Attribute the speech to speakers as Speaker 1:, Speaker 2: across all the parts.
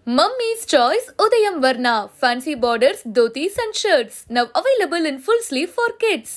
Speaker 1: Mummy's Choice Udayam Varna Fancy Borders Dhotis and Shirts now available in full sleeve for kids.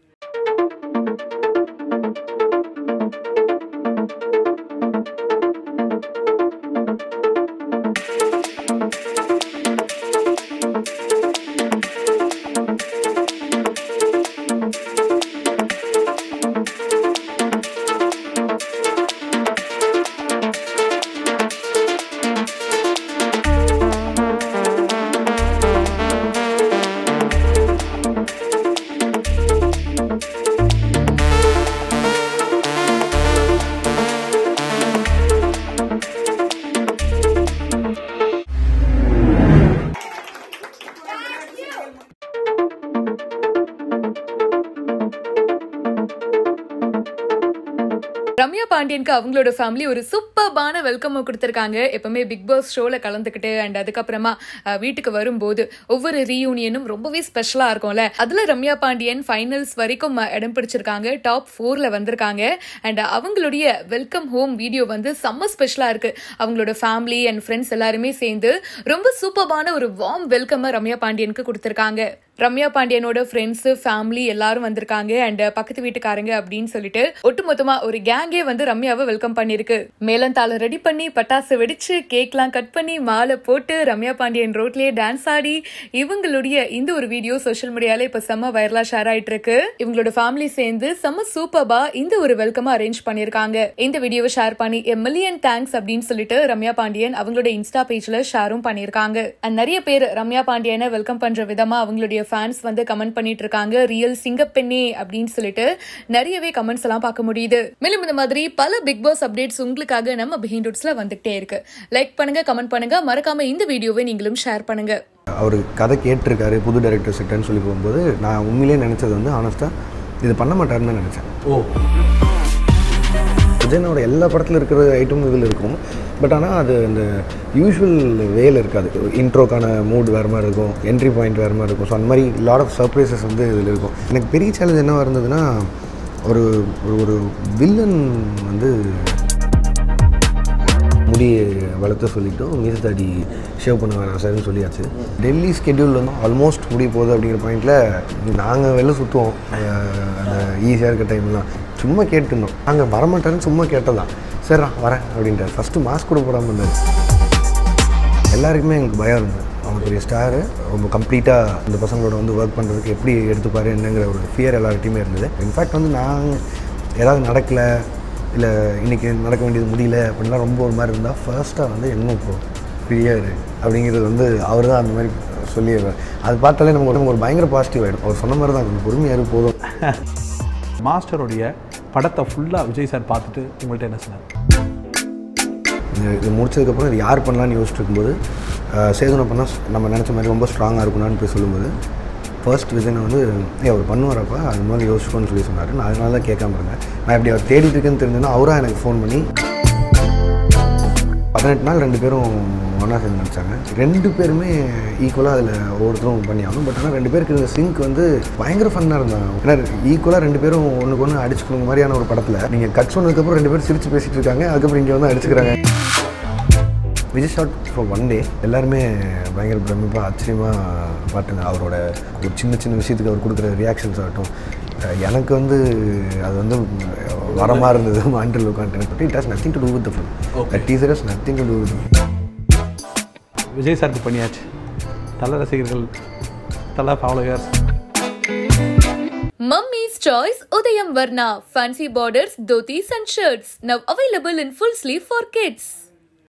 Speaker 1: Ramya பாண்டியனுக்கு அவங்களோட family ஒரு சூப்பர்பான welcome கொடுத்துருக்காங்க எப்பவுமே பிக் பாஸ் ஷோவில் கலந்துக்கிட்டு அண்ட் அதுக்கப்புறமா அஹ், வீட்டுக்கு வரும்போது ஒவ்வொரு ரீயூனியனும் ரொம்பவே ஸ்பெஷலாக இருக்கும்ல அதில் ரம்யா பாண்டியன் ஃபைனல்ஸ் வரைக்கும் அஹ், இடம் பிடிச்சிருக்காங்க டாப் ஃபோரில் வந்திருக்காங்க அண்ட் அவங்களுடைய வெல்கம் ஹோம் வீடியோ வந்து செம்ம ஸ்பெஷலாக இருக்கு அவங்களோட ஃபேமிலி அண்ட் ஃப்ரெண்ட்ஸ் எல்லாருமே சேர்ந்து ரொம்ப சூப்பர்பான ஒரு வார்ம் வெல்கம் ரம்யா பாண்டியனுக்கு கொடுத்துருக்காங்க ரம்யா பாண்டியனோட ஃப்ரெண்ட்ஸ் ஃபேமிலி எல்லாரும் வந்திருக்காங்க அண்ட் பக்கத்து வீட்டுக்காரங்க அப்படின்னு சொல்லிட்டு ஒட்டுமொத்தமா ஒரு கேங்கே வந்து ரம்யாவை வெல்கம் பண்ணிருக்கு மேலந்தாளம் ரெடி பண்ணி பட்டாசு வெடிச்சு கேக்லாம் கட் பண்ணி மாலை போட்டு ரம்யா பாண்டியன் ரோட்லயே டான்ஸ் ஆடி இவங்களுடைய இந்த ஒரு வீடியோ சோஷியல் மீடியால இப்ப செம்ம வைரலா ஷேர் ஆயிட்டு இருக்கு இவங்களோட ஃபேமிலி சேர்ந்து செம்ம சூப்பர்பா இந்த ஒரு வெல்கம் அரேஞ்ச் பண்ணிருக்காங்க இந்த வீடியோவை ஷேர் பண்ணி எ மில்லியன் தேங்க்ஸ் அப்படின்னு சொல்லிட்டு ரம்யா பாண்டியன் அவங்களோட இன்ஸ்டா பேஜ்ல ஷேரும் பண்ணிருக்காங்க அண்ட் நிறைய பேர் ரம்யா பாண்டியனை வெல்கம் பண்ற விதமா அவங்களுடைய ஃபேன்ஸ் வந்து கமெண்ட் பண்ணிட்டு இருக்காங்க ரியல் சிங்கப்பெண்ணே அப்படின்னு சொல்லிட்டு நிறையவே கமெண்ட்ஸ் எல்லாம் பார்க்க முடியுது மேலும் இந்த மாதிரி பல பிக் பாஸ் அப்டேட்ஸ் உங்களுக்காக நம்ம பிஹிண்டூட்ஸ்ல வந்துகிட்டே இருக்கு லைக் பண்ணுங்க கமெண்ட் பண்ணுங்க மறக்காம இந்த வீடியோவை நீங்களும் ஷேர் பண்ணுங்க
Speaker 2: அவர் கதை கேட்டிருக்காரு புது டைரக்டர் செட்டன்னு சொல்லி போகும்போது நான் உண்மையிலேயே நினச்சது வந்து ஆனஸ்ட்டாக இது பண்ண மாட்டாருன்னு தான் நினச்சேன்
Speaker 3: ஓ
Speaker 2: விஜயனோட எல்லா படத்தில் இருக்கிற ஐட்டம் இதில் இருக்கும் பட் ஆனால் அது அந்த யூஷுவல் வேல இருக்காது இன்ட்ரோக்கான மூட் வேறு மாதிரி இருக்கும் என்ட்ரி பாயிண்ட் வேறு மாதிரி இருக்கும் ஸோ அந்த மாதிரி லாட் ஆஃப் சர்ப்ரைசஸ் வந்து இதில் இருக்கும் எனக்கு பெரிய சேலஞ்ச் என்னவாக இருந்ததுன்னா ஒரு ஒரு ஒரு வில்லன் வந்து முடி வளர்த்த சொல்லிட்டோம் மீசத்தாடி ஷேவ் பண்ண வேணாம் சார்னு சொல்லியாச்சு டெல்லி ஸ்கெட்யூல் வந்து ஆல்மோஸ்ட் முடிய போகுது அப்படிங்கிற பாயிண்டில் நாங்கள் வெளில சுற்றுவோம் அஹ் அந்த ஈஸியாக இருக்க டைம்லாம் சும்மா கேட்டுருந்தோம் நாங்கள் வரமாட்டாருன்னு சும்மா கேட்டதான் சரிடா வரேன் அப்படின்ட்டார் ஃபஸ்ட்டு மாஸ்க் கூட போடாமல் இருந்தார் எல்லாருக்குமே எங்களுக்கு பயம் இருந்தது அவங்க பெரிய ஸ்டாரு ரொம்ப கம்ப்ளீட்டாக இந்த பசங்களோட வந்து ஒர்க் பண்ணுறதுக்கு எப்படி எடுத்துப்பாரு என்னங்கிற ஒரு ஃபியர் எல்லார்கிட்டையுமே இருந்தது இன்ஃபேக்ட் வந்து நான் ஏதாவது நடக்கலை இல்லை இன்றைக்கி நடக்க வேண்டியது முடியல அப்படின்லாம் ரொம்ப ஒரு மாதிரி இருந்தால் ஃபர்ஸ்ட்டாக வந்து என்ன இப்போ ஃப்ரீயாக இரு அப்படிங்கிறது வந்து அவர் தான் அந்த மாதிரி சொல்லிடுவார் அது பார்த்தாலே நமக்கு ஒரு- ஒரு பயங்கர பாசிட்டிவ் ஆகிடும் அவர் சொன்ன மாதிரி தான் கொஞ்சம் பொறுமையாக இரு போதும்
Speaker 3: மாஸ்டருடைய படத்தை ஃபுல்லாக விஜய் சார் பார்த்துட்டு உங்கள்கிட்ட என்ன சொன்னார்
Speaker 2: இது இது முடிச்சதுக்கப்புறம் இது யார் பண்ணலான்னு யோசிச்சுட்டு இருக்கும்போது அஹ், சேதுனை பண்ணால் நம்ம நினச்ச மாதிரி ரொம்ப ஸ்ட்ராங்காக இருக்கணும்னு போய் சொல்லும்போது ஃபர்ஸ்ட் விஜயனை வந்து ஏ அவர் பண்ணுவாரப்பா அது மாதிரி யோசிச்சுக்கோன்னு சொல்லி சொன்னார் நான் அதனால தான் கேட்காம இருந்தேன் நான் இப்படி அவர் தேடிட்டு இருக்கேன்னு தெரிஞ்சதுன்னா அவராக எனக்கு ஃபோன் பண்ணி பதினெட்டு நாள் ரெண்டு பேரும் ஒன்றா சேர்ந்து நடிச்சாங்க ரெண்டு பேருமே ஈக்குவலாக அதில் ஒவ்வொருத்தரும் பண்ணி ஆகணும் பட் ஆனால் ரெண்டு பேருக்கு இருந்த சிங்க் வந்து பயங்கர ஃபன்னாக இருந்தாங்க ஏன்னா ஈக்குவலாக ரெண்டு பேரும் ஒன்றுக்கு ஒன்று அடிச்சுக்கணும் மாதிரியான ஒரு படத்தில் நீங்கள் கட் சொன்னதுக்கப்புறம் ரெண்டு பேரும் சிரிச்சு பேசிட்டு இருக்காங்க அதுக்கப்புறம் இங்கே வந்து அடிச்சுக்கிறாங்க Vijay shot for one day எல்லாருமே பயங்கர பிரமிப்பாக ஆச்சரியமாக பார்த்துங்க அவரோட ஒரு சின்ன சின்ன விஷயத்துக்கு அவர் கொடுக்குற ரியாக்ஷன்ஸ் ஆகட்டும் அஹ் எனக்கு வந்து அது வந்து வரமாக இருந்தது மாண்டில் உட்காந்துட்டு it has nothing to do with film that teaser has nothing to do with
Speaker 3: Vijay சாருக்கு பண்ணியாச்சு தல ரசிகர்கள் Thala followers
Speaker 1: Mummy's Choice Udayam Varna Fancy Borders Dhotis and Shirts now available in full sleeve for kids.